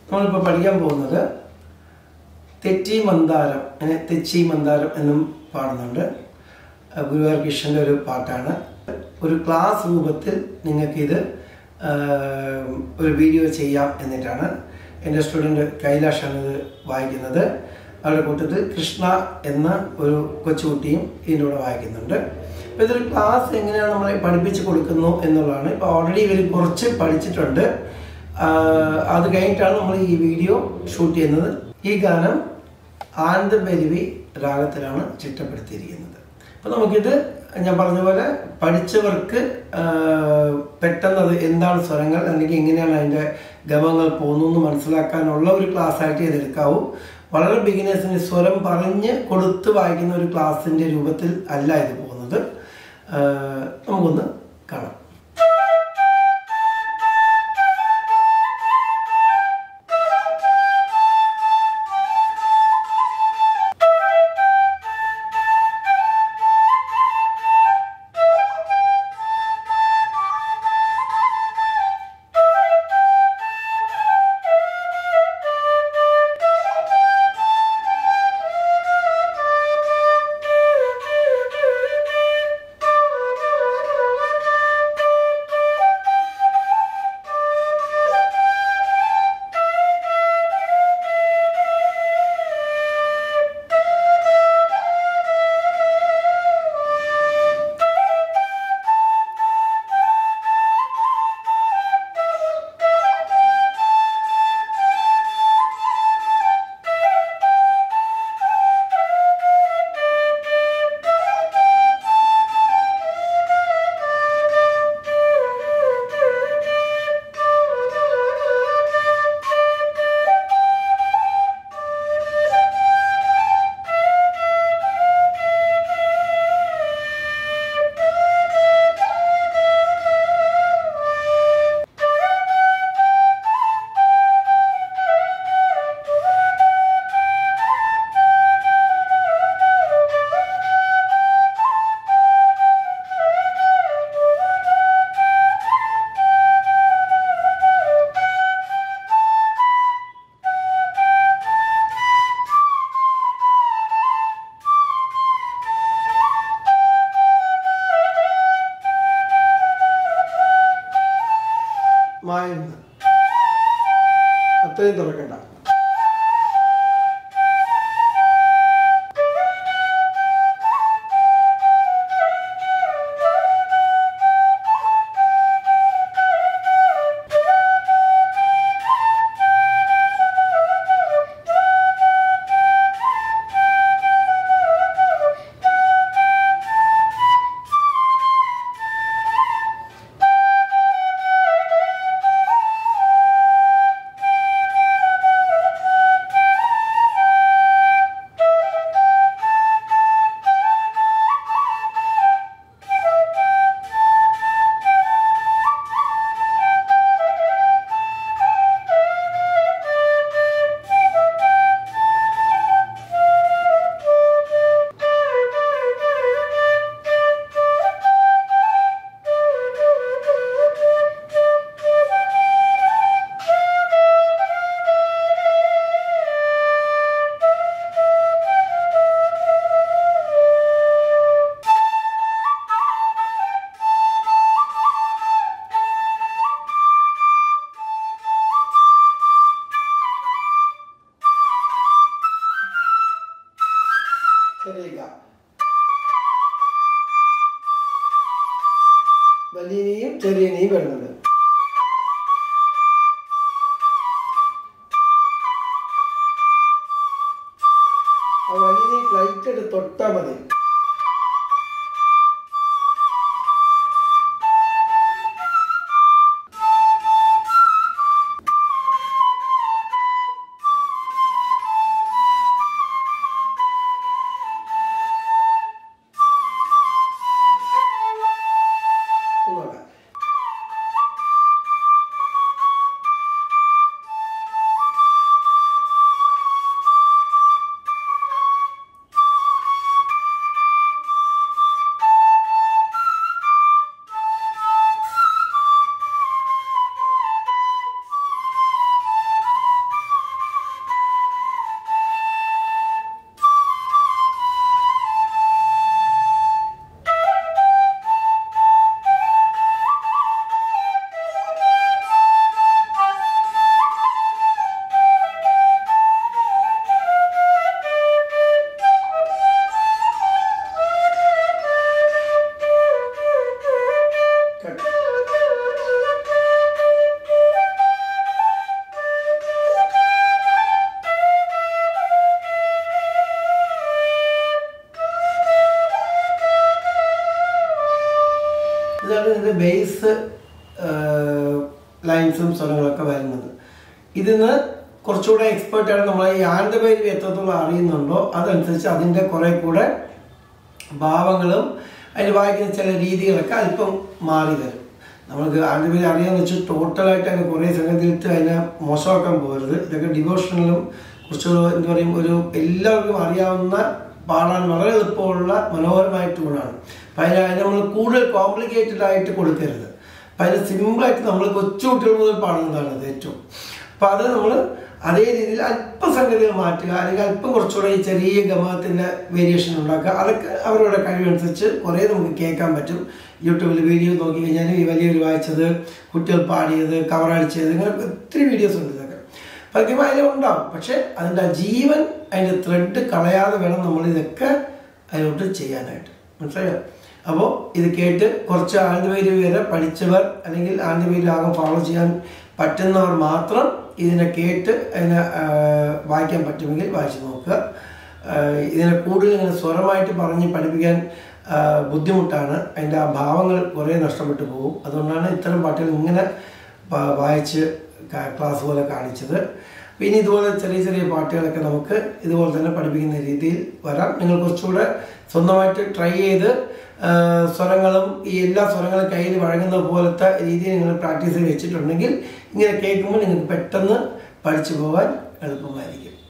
നമ്മളിപ്പോൾ പഠിക്കാൻ പോകുന്നത് തെച്ചി മന്ദാരം അങ്ങനെ തെച്ചി മന്ദാരം എന്നും പാടുന്നുണ്ട് അഹ് ഗുരുവായൂർ കൃഷ്ണൻ്റെ ഒരു പാട്ടാണ് ഒരു ക്ലാസ് രൂപത്തിൽ നിങ്ങൾക്കിത് ആഹ്, ഒരു വീഡിയോ ചെയ്യാം എന്നിട്ടാണ് എൻ്റെ സ്റ്റുഡൻറ്റ് കൈലാഷാണ് ഇത് വായിക്കുന്നത് അവരുടെ കൂട്ടത്തിൽ കൃഷ്ണ എന്ന ഒരു കൊച്ചുകുട്ടിയും ഇതിൻ്റെ കൂടെ വായിക്കുന്നുണ്ട് അപ്പോൾ ഇതൊരു ക്ലാസ് എങ്ങനെയാണ് നമ്മളെ പഠിപ്പിച്ച് കൊടുക്കുന്നു എന്നുള്ളതാണ് ഇപ്പോൾ ഓൾറെഡി ഇവർ കുറച്ച് പഠിച്ചിട്ടുണ്ട് ആഹ് അത് കഴിഞ്ഞിട്ടാണ് നമ്മൾ ഈ വീഡിയോ ഷൂട്ട് ചെയ്യുന്നത് ഈ ഗാനം ആനന്ദ ബലിവി രാഗത്തിലാണ് ചിട്ടപ്പെടുത്തിയിരിക്കുന്നത് അപ്പോൾ നമുക്കിത് ഞാൻ പറഞ്ഞ പോലെ പഠിച്ചവർക്ക് ആഹ് പെട്ടെന്ന് അത് എന്താണ് സ്വരങ്ങൾ അല്ലെങ്കിൽ എങ്ങനെയാണ് അതിൻ്റെ ഗമങ്ങൾ പോകുന്നു എന്ന് മനസ്സിലാക്കാനുള്ള ഒരു ക്ലാസ് ആയിട്ട് ഇത് എടുക്കാവൂ വളരെ ബിഗിനേഴ്സിന് സ്വരം പറഞ്ഞ് കൊടുത്ത് വായിക്കുന്ന ഒരു ക്ലാസ്സിൻ്റെ രൂപത്തിൽ അല്ല ഇത് പോകുന്നത് ആഹ് നമുക്കൊന്ന് കാണാം മായുന്ന അത്രയും തുറക്കണ്ട ചെറിയ വലിയനെയും ചെറിയനെയും വരുന്നുണ്ട് ആ വലിയ ലൈറ്റ് എടുത്ത് തൊട്ടാ മതി ഒന്നുകൂടെ ബേസ് ലൈൻസും സ്വരങ്ങളൊക്കെ വരുന്നത് ഇതിന്ന് കുറച്ചുകൂടെ എക്സ്പേർട്ടാണ് നമ്മൾ ഈ ആനന്ദഭൈരവി എത്രത്തോളം അറിയുന്നുണ്ടോ അതനുസരിച്ച് അതിൻ്റെ കുറെ കൂടെ ഭാവങ്ങളും അതിന് വായിക്കുന്ന ചില രീതികളൊക്കെ അല്പം മാറി വരും നമുക്ക് ആനന്ദഭൈരവി അറിയാന്ന് വെച്ചാൽ ടോട്ടലായിട്ട് അതിന് കുറേ സംഗതിയിട്ട് അതിനെ മോശമാക്കാൻ പോകരുത് ഇതൊക്കെ ഡിവോഷണലും കുറച്ചുകൂടെ എന്താ പറയും ഒരു എല്ലാവർക്കും അറിയാവുന്ന പാടാൻ വളരെ എളുപ്പമുള്ള മനോഹരമായ ട്യൂണാണ് അപ്പം അതിന് അതിന് നമ്മൾ കൂടുതൽ കോംപ്ലിക്കേറ്റഡ് ആയിട്ട് കൊടുക്കരുത് അപ്പം അതിന് സിമ്പിളായിട്ട് നമ്മൾ കൊച്ചു കുട്ടികൾ മുതൽ പാടുന്നതാണ് അത് ഏറ്റവും അപ്പം അത് നമ്മൾ അതേ രീതിയിൽ അല്പം സംഗതികൾ മാറ്റുക അല്ലെങ്കിൽ അല്പം കുറച്ചുകൂടെ ഈ ചെറിയ ഗമത്തിൻ്റെ വേരിയേഷൻ ഉണ്ടാക്കുക അതൊക്കെ അവരുടെ കഴിവനുസരിച്ച് കുറേ നമുക്ക് കേൾക്കാൻ പറ്റും യൂട്യൂബിൽ വീഡിയോ നോക്കി കഴിഞ്ഞാൽ ഈ വലിയൊരു വായിച്ചത് കുട്ടികൾ പാടിയത് കവറടിച്ചത് ഇങ്ങനെ ഒത്തിരി വീഡിയോസ് ഉണ്ട് ഇതൊക്കെ പതിവ് അതിലുണ്ടാവും പക്ഷെ അതിൻ്റെ ആ ജീവൻ അതിൻ്റെ ത്രെഡ് കളയാതെ വേണം നമ്മൾ ഇതൊക്കെ അതിലോട്ട് ചെയ്യാനായിട്ട് മനസ്സിലായോ അപ്പോൾ ഇത് കേട്ട് കുറച്ച് ആനന്ദവൈര് വരെ പഠിച്ചവർ അല്ലെങ്കിൽ ആനന്ദവൈര് ആകം ഫോളോ ചെയ്യാൻ പറ്റുന്നവർ മാത്രം ഇതിനെ കേട്ട് അതിനെ ആ, വായിക്കാൻ പറ്റുമെങ്കിൽ വായിച്ചു നോക്കുക ആ, ഇതിനെ കൂടുതൽ ഇങ്ങനെ സ്വരമായിട്ട് പറഞ്ഞ് പഠിപ്പിക്കാൻ ആ, ബുദ്ധിമുട്ടാണ് അതിൻ്റെ ആ ഭാവങ്ങൾ കുറേ നഷ്ടപ്പെട്ടു പോകും അതുകൊണ്ടാണ് ഇത്തരം പാട്ടുകൾ ഇങ്ങനെ വാ- വായിച്ച് ക- ക്ലാസ് പോലെ കാണിച്ചത് പിന്നെ ഇതുപോലെ ചെറിയ ചെറിയ പാട്ടുകളൊക്കെ നമുക്ക് ഇതുപോലെ തന്നെ പഠിപ്പിക്കുന്ന രീതിയിൽ വരാം നിങ്ങൾ കുറച്ചുകൂടെ സ്വന്തമായിട്ട് ട്രൈ ചെയ്ത് ആ, സ്വരങ്ങളും ഈ എല്ലാ സ്വരങ്ങളും കയ്യിൽ വഴങ്ങുന്ന പോലത്തെ രീതിയിൽ നിങ്ങൾ പ്രാക്ടീസ് ചെയ്ത് വെച്ചിട്ടുണ്ടെങ്കിൽ ഇങ്ങനെ കേൾക്കുമ്പോൾ നിങ്ങൾക്ക് പെട്ടെന്ന് പഠിച്ചു പോകാൻ എളുപ്പമായിരിക്കും